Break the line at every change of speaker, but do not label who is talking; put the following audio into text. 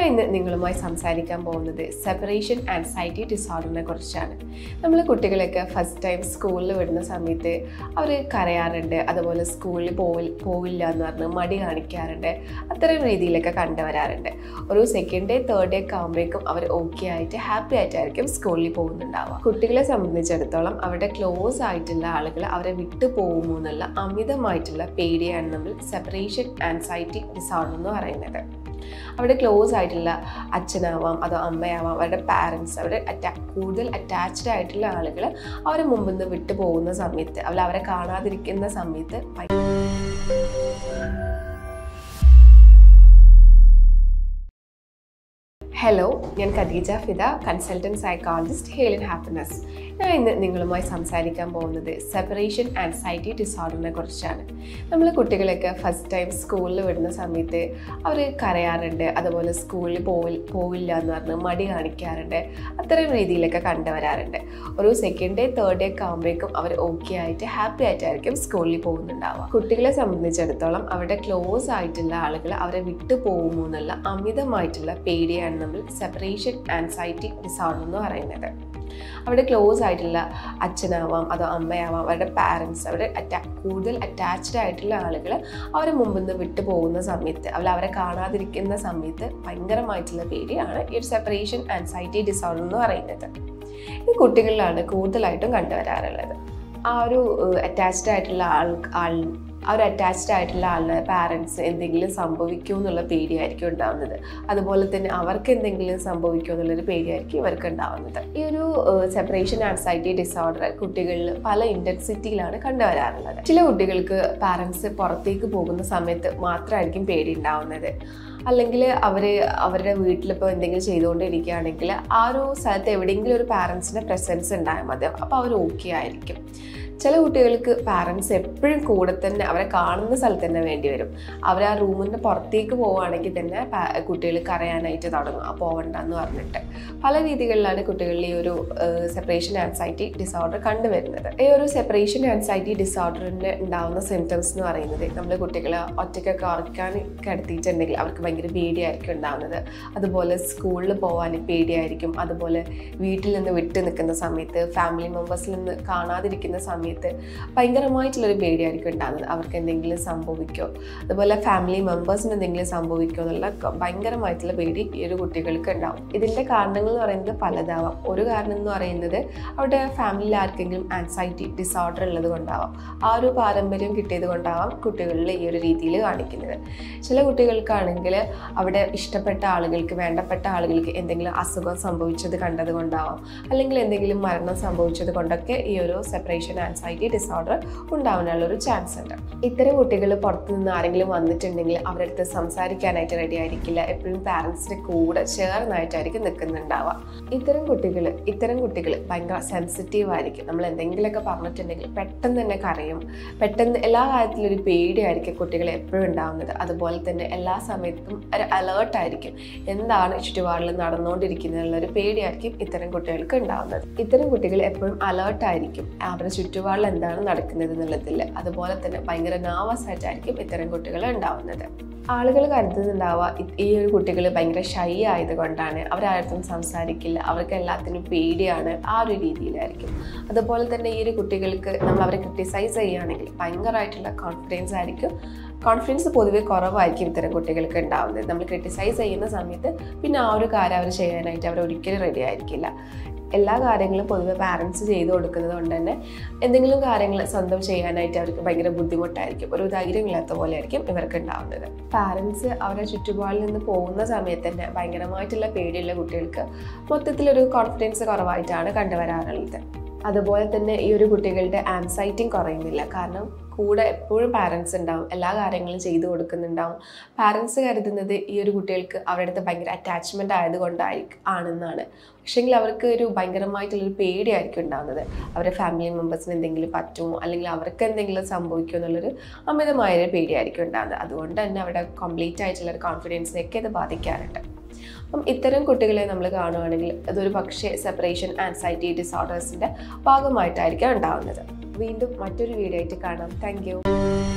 ഞാൻ ഇന്ന് നിങ്ങളുമായി സംസാരിക്കാൻ പോകുന്നത് സെപ്പറേഷൻ ആൻസൈറ്റി ഡിസോർഡറിനെ കുറിച്ചാണ് നമ്മൾ കുട്ടികളൊക്കെ ഫസ്റ്റ് ടൈം സ്കൂളിൽ വിടുന്ന സമയത്ത് അവർ കരയാറുണ്ട് അതുപോലെ സ്കൂളിൽ പോവിൽ പോവില്ല എന്ന് പറഞ്ഞ് മടി കാണിക്കാറുണ്ട് അത്തരം രീതിയിലൊക്കെ കണ്ടുവരാറുണ്ട് ഒരു സെക്കൻഡ് ഡേ തേർഡ് ഡേ ഒക്കെ ആകുമ്പോഴേക്കും അവർ ഓക്കെ ആയിട്ട് ഹാപ്പി ആയിട്ടായിരിക്കും സ്കൂളിൽ പോകുന്നുണ്ടാവുക കുട്ടികളെ സംബന്ധിച്ചിടത്തോളം അവരുടെ ക്ലോസ് ആയിട്ടുള്ള ആളുകൾ അവരെ വിട്ടു പോകുമോ എന്നുള്ള അമിതമായിട്ടുള്ള പേടിയാണ് നമ്മൾ സെപ്പറേഷൻ ആൻസൈറ്റി ഡിസോർഡർ എന്ന് പറയുന്നത് അവിടെ ക്ലോസ് ആയിട്ടുള്ള അച്ഛനാവാം അതോ അമ്മയാവാം അവരുടെ പാരൻസ് അവരുടെ അറ്റാ കൂടുതൽ അറ്റാച്ച്ഡ് ആയിട്ടുള്ള ആളുകൾ അവരെ മുമ്പിൽ നിന്ന് വിട്ടു പോകുന്ന സമയത്ത് അവർ അവരെ കാണാതിരിക്കുന്ന സമയത്ത് ഭയ- ഹലോ ഞാൻ Khadeeja Fida consultant psychologist heal and happiness ഞാൻ ഇന്ന് നിങ്ങളുമായി സംസാരിക്കാൻ പോകുന്നത് സെപ്പറേഷൻ ആൻസൈറ്റി ഡിസോർഡറിനെ കുറിച്ചാണ് നമ്മൾ കുട്ടികളൊക്കെ ഫസ്റ്റ് ടൈം സ്കൂളിൽ വിടുന്ന സമയത്ത് അവർ കരയാറുണ്ട് അതുപോലെ സ്കൂളിൽ പോവിൽ പോവില്ല എന്ന് പറഞ്ഞ് മടി കാണിക്കാറുണ്ട് അത്തരം രീതിയിലൊക്കെ കണ്ടുവരാറുണ്ട് ഒരു സെക്കൻഡ് ഡേ തേർഡ് ഡേ ഒക്കെ ആകുമ്പോഴേക്കും അവർ ഓക്കെ ആയിട്ട് ഹാപ്പി ആയിട്ടായിരിക്കും സ്കൂളിൽ പോകുന്നുണ്ടാവുക കുട്ടികളെ സംബന്ധിച്ചിടത്തോളം അവരുടെ ക്ലോസ് ആയിട്ടുള്ള ആളുകൾ അവരെ വിട്ടു പോകുമോ എന്നുള്ള അമിതമായിട്ടുള്ള പേടിയാണ് നമ്മൾ സെപ്പറേഷൻ ആൻസൈറ്റി ഡിസോർഡർ എന്ന് പറയുന്നത് അവിടെ ക്ലോസ് ആയിട്ടുള്ള അച്ഛനാവാം അതോ അമ്മയാവാം അവരുടെ പാരൻസ് അവരുടെ അറ്റാ കൂടുതൽ അറ്റാച്ച്ഡ് ആയിട്ടുള്ള ആളുകൾ അവരെ മുമ്പിൽ നിന്ന് വിട്ടു പോകുന്ന സമയത്ത് അവർ അവരെ കാണാതിരിക്കുന്ന സമയത്ത് ഭയങ്കരമായിട്ടുള്ള പേടിയാണ് ഈ ഒരു സെപ്പറേഷൻ ആൻസൈറ്റി ഡിസോർഡർ എന്ന് പറയുന്നത് ഇത് കുട്ടികളിലാണ് കൂടുതലായിട്ടും കണ്ടുവരാറുള്ളത് ആ ഒരു അറ്റാച്ച്ഡ് ആയിട്ടുള്ള ആൾ ആൾ ആ ഒരു അറ്റാച്ച്ഡ് ആയിട്ടുള്ള ആളുടെ പാരൻസ് എന്തെങ്കിലും സംഭവിക്കുമോ എന്നുള്ള പേടിയായിരിക്കും ഉണ്ടാവുന്നത് അതുപോലെ തന്നെ അവർക്ക് എന്തെങ്കിലും സംഭവിക്കുമോ എന്നുള്ളൊരു പേടിയായിരിക്കും ഇവർക്ക് ഉണ്ടാവുന്നത് ഈ ഒരു സെപ്പറേഷൻ ആൻസൈറ്റി ഡിസോർഡർ കുട്ടികളിൽ പല ഇൻറ്റൻസിറ്റിയിലാണ് കണ്ടുവരാറുള്ളത് ചില കുട്ടികൾക്ക് പാരൻസ് പുറത്തേക്ക് പോകുന്ന സമയത്ത് മാത്രമായിരിക്കും പേടി ഉണ്ടാവുന്നത് അല്ലെങ്കിൽ അവർ അവരുടെ വീട്ടിലിപ്പോൾ എന്തെങ്കിലും ചെയ്തുകൊണ്ടിരിക്കുകയാണെങ്കിൽ ആ ഒരു സ്ഥലത്ത് എവിടെയെങ്കിലും ഒരു പാരൻസിൻ്റെ പ്രസൻസ് ഉണ്ടായാൽ മതി അപ്പോൾ അവർ ഓക്കെ ആയിരിക്കും ചില കുട്ടികൾക്ക് പാരൻസ് എപ്പോഴും കൂടെ തന്നെ അവരെ കാണുന്ന സ്ഥലത്ത് തന്നെ വേണ്ടി വരും അവർ ആ റൂമിൻ്റെ പുറത്തേക്ക് പോവുകയാണെങ്കിൽ തന്നെ കുട്ടികൾ കരയാനായിട്ട് തുടങ്ങും ആ പോവണ്ടെന്ന് പറഞ്ഞിട്ട് പല രീതികളിലാണ് കുട്ടികളിൽ ഈ ഒരു സെപ്പറേഷൻ ആൻസൈറ്റി ഡിസോർഡർ കണ്ടുവരുന്നത് ഈ ഒരു സെപ്പറേഷൻ ആൻസൈറ്റി ഡിസോർഡറിന് ഉണ്ടാകുന്ന സിംറ്റംസ് എന്ന് പറയുന്നത് നമ്മൾ കുട്ടികളെ ഒറ്റയ്ക്കൊക്കെ ഉറക്കാൻ കിടത്തിയിട്ടുണ്ടെങ്കിൽ അവർക്ക് ഭയങ്കര പേടിയായിരിക്കും ഉണ്ടാകുന്നത് അതുപോലെ സ്കൂളിൽ പോകാൻ പേടിയായിരിക്കും അതുപോലെ വീട്ടിൽ നിന്ന് വിട്ടു നിൽക്കുന്ന സമയത്ത് ഫാമിലി മെമ്പേഴ്സിൽ നിന്ന് കാണാതിരിക്കുന്ന സമയത്ത് ഭയങ്കരമായിട്ടുള്ളൊരു പേടിയായിരിക്കും ഉണ്ടാകുന്നത് അവർക്ക് എന്തെങ്കിലും സംഭവിക്കോ അതുപോലെ ഫാമിലി മെമ്പേഴ്സിന് എന്തെങ്കിലും സംഭവിക്കോ എന്നുള്ള ഭയങ്കരമായിട്ടുള്ള പേടി ഈ ഒരു കുട്ടികൾക്ക് ഉണ്ടാവും ഇതിൻ്റെ കാരണങ്ങൾ എന്ന് പറയുന്നത് പലതാവാം ഒരു കാരണം എന്ന് പറയുന്നത് അവരുടെ ഫാമിലിയിൽ ആർക്കെങ്കിലും ആൻസൈറ്റി ഡിസോർഡർ ഉള്ളത് കൊണ്ടാവാം ആ ഒരു പാരമ്പര്യം കിട്ടിയത് കൊണ്ടാവാം കുട്ടികളിൽ ഈ ഒരു രീതിയിൽ കാണിക്കുന്നത് ചില കുട്ടികൾക്കാണെങ്കിൽ അവിടെ ഇഷ്ടപ്പെട്ട ആളുകൾക്ക് വേണ്ടപ്പെട്ട ആളുകൾക്ക് എന്തെങ്കിലും അസുഖം സംഭവിച്ചത് കണ്ടത് കൊണ്ടാവാം അല്ലെങ്കിൽ എന്തെങ്കിലും മരണം സംഭവിച്ചത് കൊണ്ടൊക്കെ ഈ ഒരു സെപ്പറേഷൻ ആൻസൈറ്റി ഡിസോർഡർ ഉണ്ടാവാനുള്ള ഒരു ചാൻസ് ഉണ്ട് ഇത്തരം കുട്ടികൾ പുറത്തു നിന്ന് ആരെങ്കിലും വന്നിട്ടുണ്ടെങ്കിൽ അവരുടെ അടുത്ത് സംസാരിക്കാനായിട്ട് റെഡി ആയിരിക്കില്ല എപ്പോഴും പാരൻസിൻ്റെ കൂടെ ചേർന്നായിട്ടായിരിക്കും നിൽക്കുന്നുണ്ടാവുക ഇത്തരം കുട്ടികൾ ഇത്തരം കുട്ടികൾ ഭയങ്കര സെൻസിറ്റീവ് ആയിരിക്കും നമ്മൾ എന്തെങ്കിലുമൊക്കെ പറഞ്ഞിട്ടുണ്ടെങ്കിൽ പെട്ടെന്ന് തന്നെ കരയും പെട്ടെന്ന് എല്ലാ കാര്യത്തിലും ഒരു പേടിയായിരിക്കും കുട്ടികൾ എപ്പോഴും ഉണ്ടാവുന്നത് അതുപോലെ തന്നെ എല്ലാ സമയത്തും ഒരു അലേർട്ടായിരിക്കും എന്താണ് ചുറ്റുപാടിൽ നടന്നുകൊണ്ടിരിക്കുന്നത് ഒരു പേടിയായിരിക്കും ഇത്തരം കുട്ടികൾക്ക് ഉണ്ടാവുന്നത് ഇത്തരം കുട്ടികൾ എപ്പോഴും അലേർട്ടായിരിക്കും അവരുടെ ചുറ്റുപാടിൽ എന്താണ് നടക്കുന്നത് എന്നുള്ളതിൽ അതുപോലെ തന്നെ ഭയങ്കര nervous ആയിട്ടായിരിക്കും ഇത്തരം കുട്ടികൾ ഉണ്ടാവുന്നത് ആളുകൾ കരുതുന്നുണ്ടാവുക ഇ- ഈ ഒരു കുട്ടികൾ ഭയങ്കര ഷൈ ആയതുകൊണ്ടാണ് അവരാരും സംസാരിക്കില്ല അവർക്ക് എല്ലാത്തിനും പേടിയാണ് ആ ഒരു രീതിയിലായിരിക്കും അതുപോലെ തന്നെ ഈ ഒരു കുട്ടികൾക്ക് നമ്മൾ അവരെ ക്രിട്ടിസൈസ് ചെയ്യുകയാണെങ്കിൽ ഭയങ്കരമായിട്ടുള്ള കോൺഫിഡൻസ് ആയിരിക്കും കോൺഫിഡൻസ് പൊതുവെ കുറവായിരിക്കും ഇത്തരം കുട്ടികൾക്ക് ഉണ്ടാവുന്നത് നമ്മൾ ക്രിട്ടിസൈസ് ചെയ്യുന്ന സമയത്ത് പിന്നെ ആ ഒരു കാര്യം അവർ ചെയ്യാനായിട്ട് അവർ ഒരിക്കലും റെഡി ആയിരിക്കില്ല എല്ലാ കാര്യങ്ങളും പൊതുവെ പാരൻസ് ചെയ്തു കൊടുക്കുന്നത് കൊണ്ട് തന്നെ എന്തെങ്കിലും കാര്യങ്ങൾ സ്വന്തം ചെയ്യാനായിട്ട് അവർക്ക് ഭയങ്കര ബുദ്ധിമുട്ടായിരിക്കും ഒരു ധൈര്യമില്ലാത്ത പോലെ ആയിരിക്കും ഇവർക്ക് ഉണ്ടാവുന്നത് പാരൻസ് അവരുടെ ചുറ്റുപാടിൽ നിന്ന് പോകുന്ന സമയത്ത് തന്നെ ഭയങ്കരമായിട്ടുള്ള പേടിയുള്ള കുട്ടികൾക്ക് മൊത്തത്തിലൊരു കോൺഫിഡൻസ് കുറവായിട്ടാണ് കണ്ടുവരാറുള്ളത് അതുപോലെ തന്നെ ഈ ഒരു കുട്ടികളുടെ ആൻസൈറ്റിയും കുറയുന്നില്ല കാരണം കൂടെ എപ്പോഴും പാരൻസ് ഉണ്ടാവും എല്ലാ കാര്യങ്ങളും ചെയ്തു കൊടുക്കുന്നുണ്ടാവും പാരൻസ് കരുതുന്നത് ഈ ഒരു കുട്ടികൾക്ക് അവരുടെ അടുത്ത് ഭയങ്കര അറ്റാച്ച്മെൻ്റ് ആയതുകൊണ്ടായിരിക്കും ആണെന്നാണ് പക്ഷേങ്കിൽ അവർക്ക് ഒരു ഭയങ്കരമായിട്ടുള്ളൊരു പേടിയായിരിക്കും ഉണ്ടാകുന്നത് അവരുടെ ഫാമിലി മെമ്പേഴ്സിന് എന്തെങ്കിലും പറ്റുമോ അല്ലെങ്കിൽ അവർക്ക് എന്തെങ്കിലും സംഭവിക്കുമോ എന്നുള്ളൊരു അമിതമായൊരു പേടിയായിരിക്കും ഉണ്ടാകുന്നത് അതുകൊണ്ട് തന്നെ അവരുടെ കംപ്ലീറ്റ് ആയിട്ടുള്ള ഒരു കോൺഫിഡൻസിനെയൊക്കെ ഇത് ബാധിക്കാറുണ്ട് അപ്പം ഇത്തരം കുട്ടികളെ നമ്മൾ കാണുകയാണെങ്കിൽ അതൊരു പക്ഷേ സെപ്പറേഷൻ ആൻസൈറ്റി ഡിസോർഡേഴ്സിൻ്റെ ഭാഗമായിട്ടായിരിക്കാം ഉണ്ടാവുന്നത് വീണ്ടും മറ്റൊരു വീഡിയോ ആയിട്ട് കാണാം താങ്ക്